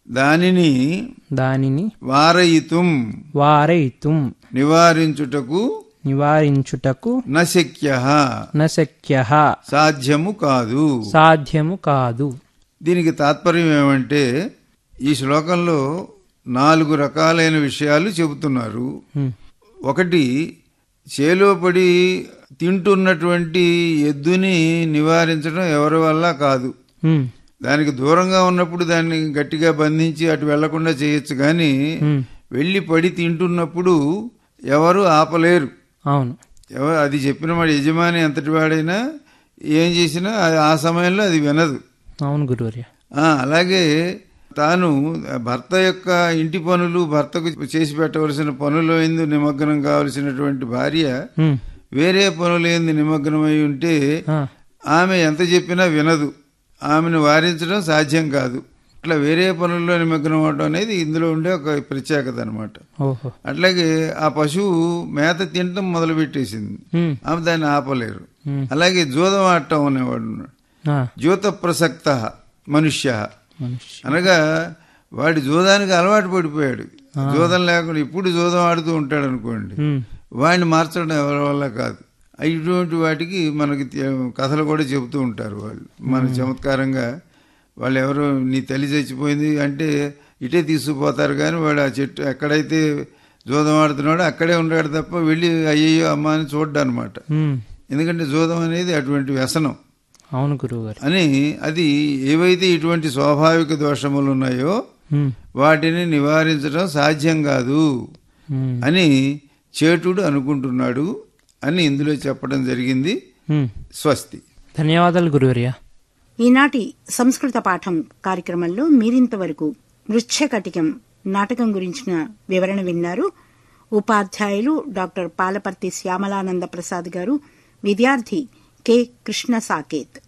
దానిని దానిని వారయితుం వారయితుం నివారించుటకు నివారించుటకు నశక్య నశక్య సాధ్యము కాదు సాధ్యము కాదు దీనికి తాత్పర్యం ఏమంటే ఈ శ్లోకంలో నాలుగు రకాలైన విషయాలు చెబుతున్నారు హ్మ్. ఒకటి చేలో పడి తింటున్నటువంటి ఎద్దుని నివారించడం ఎవరి వల్ల కాదు హ్మ్. దానికి దూరంగా ఉన్నప్పుడు దాన్ని గట్టిగా బంధించి అటు వెళ్లకుండా చేయొచ్చు కానీ హ్మ్. వెళ్ళి పడి తింటున్నప్పుడు ఎవరు ఆపలేరు అవును ఎవరు అది చెప్పిన వాడు యజమాని ఎంతటి వాడైనా ఏం చేసినా అది ఆ సమయంలో అది వినదు అవును గురువర్య ఆ, అలాగే తాను భర్త యొక్క ఇంటి పనులు భర్తకు చేసి పెట్టవలసిన పనులు ఎందు నిమగ్నం కావలసినటువంటి భార్య హ్మ్. వేరే పనులు ఏంది నిమగ్నమై ఉంటే ఆ, ఆమె ఎంత చెప్పినా వినదు ఆమెను వారించడం సాధ్యం కాదు అట్లా వేరే పనుల్లో నిమగ్నం అవడం అనేది ఇందులో ఉండే ఒక ప్రత్యేకత అనమాట ఓహో అట్లాగే ఆ పశువు మేత తినటం మొదలుపెట్టేసింది హ్మ్. ఆమె దాన్ని ఆపలేరు హ్మ్. అలాగే జూదం ఆడటం అనేవాడు ఉన్నాడు ఆ, జ్యోత ప్రసక్త మనుష్య మనిషి అనగా వాడి జూదానికి అలవాటు పడిపోయాడు జూదం లేకుండా ఇప్పుడు జూదం ఆడుతూ ఉంటాడు అనుకోండి హ్మ్. వాడిని మార్చడం ఎవరి వల్ల కాదు ఇటువంటి వాటికి మనకి తె- కథలు కూడా చెబుతూ ఉంటారు వాళ్ళు మన చమత్కారంగా వాళ్ళు ఎవరు నీ తల్లి చచ్చిపోయింది అంటే ఇటే తీసుకుపోతారు కానీ వాడు ఆ చెట్టు ఎక్కడైతే జూదం ఆడుతున్నాడో అక్కడే ఉంటాడు తప్ప వెళ్ళి అయ్యయ్యో అమ్మ అని చూడ్డా అనమాట హ్మ్. ఎందుకంటే జూదం అనేది అటువంటి వ్యసనం అవును గురువుగారు అని అది ఏవైతే ఇటువంటి స్వాభావిక దోషములు ఉన్నాయో హ్మ్. వాటిని నివారించడం సాధ్యం కాదు హ్మ్. అని చేటుడు అనుకుంటున్నాడు అని ఇందులో చెప్పడం జరిగింది హ్మ్. స్వస్తి ధన్యవాదాలు గురువర్య ఈనాటి సంస్కృత పాఠం కార్యక్రమంలో మీరింతవరకు మృచ్ఛకటికం నాటకం గురించిన వివరణ విన్నారు ఉపాధ్యాయులు డాక్టర్ పాలపర్తి శ్యామలానంద ప్రసాద్ గారు విద్యార్థి కె కృష్ణ సాకేత్